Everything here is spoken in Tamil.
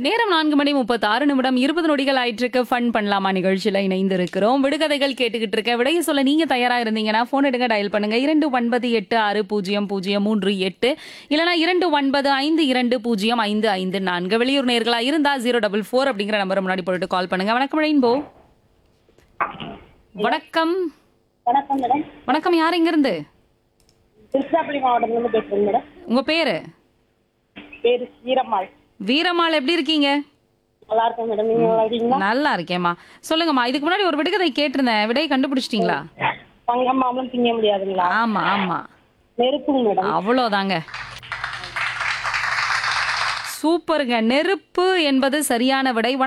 நேரம் நான்கு மணி முப்பத்தி ஆறு நிமிடம் இருபது நொடிகள் ஆயிட்டிருக்கு ஃபன் பண்ணலாமா நிகழ்ச்சியில இணைந்து இருக்கிறோம் விடுகதைகள் கேட்டுக்கிட்டு இருக்க விடைய சொல்ல நீங்க தயாரா இருந்தீங்கன்னா போன் எடுங்க டயல் பண்ணுங்க இரண்டு ஒன்பது எட்டு ஆறு பூஜ்ஜியம் பூஜ்ஜியம் மூன்று எட்டு இல்லனா இரண்டு ஒன்பது ஐந்து இரண்டு பூஜ்ஜியம் ஐந்து ஐந்து நான்கு வெளியூர் நேர்களா இருந்தா ஜீரோ டபுள் ஃபோர் அப்படிங்கிற நம்பர் முன்னாடி போட்டு கால் பண்ணுங்க வணக்கம் ரெயின்போ வணக்கம் வணக்கம் மேடம் வணக்கம் யார் இங்க இருந்து திருச்சிராப்பள்ளி மாவட்டத்துலேருந்து பேசுகிறேன் மேடம் உங்க பேரு பேர் வீரம்மாள் வீரம்மாள் எப்படி இருக்கீங்க நல்லா இருக்கேன் மேடம் நீங்கள் நல்லா இருக்கீங்களா நல்லா இருக்கேம்மா சொல்லுங்கம்மா இதுக்கு முன்னாடி ஒரு விடுகதை கேட்டிருந்தேன் விடையை கண்டுபிடிச்சிட்டீங்களா தங்கம் மாமலம் திங்க முடியாதுங்களா ஆமா ஆமா நெருப்புங்க மேடம் அவ்வளோதாங்க சூப்பருங்க நெருப்பு என்பது சரியான விடை